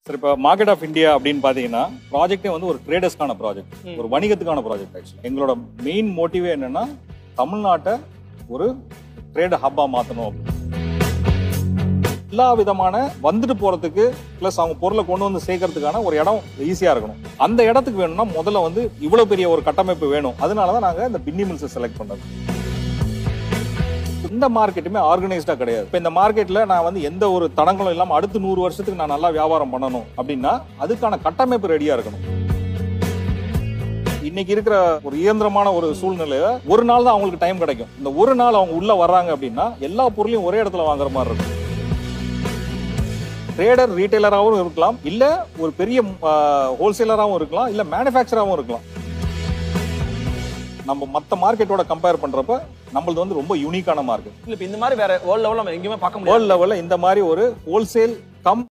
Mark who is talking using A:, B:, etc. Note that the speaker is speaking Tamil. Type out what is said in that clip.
A: சார் இப்போ மார்க்கெட் ஆஃப் இந்தியா அப்படின்னு பார்த்தீங்கன்னா ப்ராஜெக்டே வந்து ஒரு ட்ரேடர்ஸ்க்கான ப்ராஜெக்ட் ஒரு வணிகத்துக்கான ப்ராஜெக்ட் ஆக்சுவலி எங்களோட மெயின் மோட்டிவே என்னன்னா தமிழ்நாட்டை ஒரு ட்ரேட் ஹப்பா மாற்றணும் எல்லா விதமான வந்துட்டு போறதுக்கு ப்ளஸ் அவங்க பொருளை கொண்டு வந்து சேர்க்கறதுக்கான ஒரு இடம் ஈஸியா இருக்கணும் அந்த இடத்துக்கு வேணும்னா முதல்ல வந்து இவ்வளவு பெரிய ஒரு கட்டமைப்பு வேணும் அதனால தான் நாங்க இந்த பின்னி மில்ஸை செலக்ட் பண்ணது இந்த மார்க்கெட்டுமே ஆர்கனைஸ்டா கிடையாது இப்போ இந்த மார்க்கெட்ல நான் வந்து எந்த ஒரு தடங்களும் இல்லாம அடுத்து நூறு வருஷத்துக்கு நான் நல்லா வியாபாரம் பண்ணணும் அப்படின்னா அதுக்கான கட்டமைப்பு ரெடியா இருக்கணும் இன்னைக்கு இருக்கிற ஒரு இயந்திரமான ஒரு சூழ்நிலையில ஒரு நாள் தான் அவங்களுக்கு டைம் கிடைக்கும் இந்த ஒரு நாள் அவங்க உள்ள வர்றாங்க அப்படின்னா எல்லா பொருளையும் ஒரே இடத்துல வாங்குற மாதிரி இருக்கும் ட்ரேடர் ரீட்டைலராகவும் இருக்கலாம் இல்ல ஒரு பெரிய ஹோல்சேலராகவும் இருக்கலாம் இல்ல மேனுஃபேக்சராகவும் இருக்கலாம் நம்ம மத்த மார்க்கெட்டோட கம்பேர் பண்றப்ப நம்மளது வந்து ரொம்ப யூனிக்கான மார்க்கெட்
B: இல்ல இப்ப இந்த மாதிரி வேற வேர்ல்ட் லெவல்ல நம்ம எங்கேயுமே பார்க்க முடியாது
A: வேர்ல்ட் லெவல்ல இந்த மாதிரி ஒரு ஹோல்சேல் கம்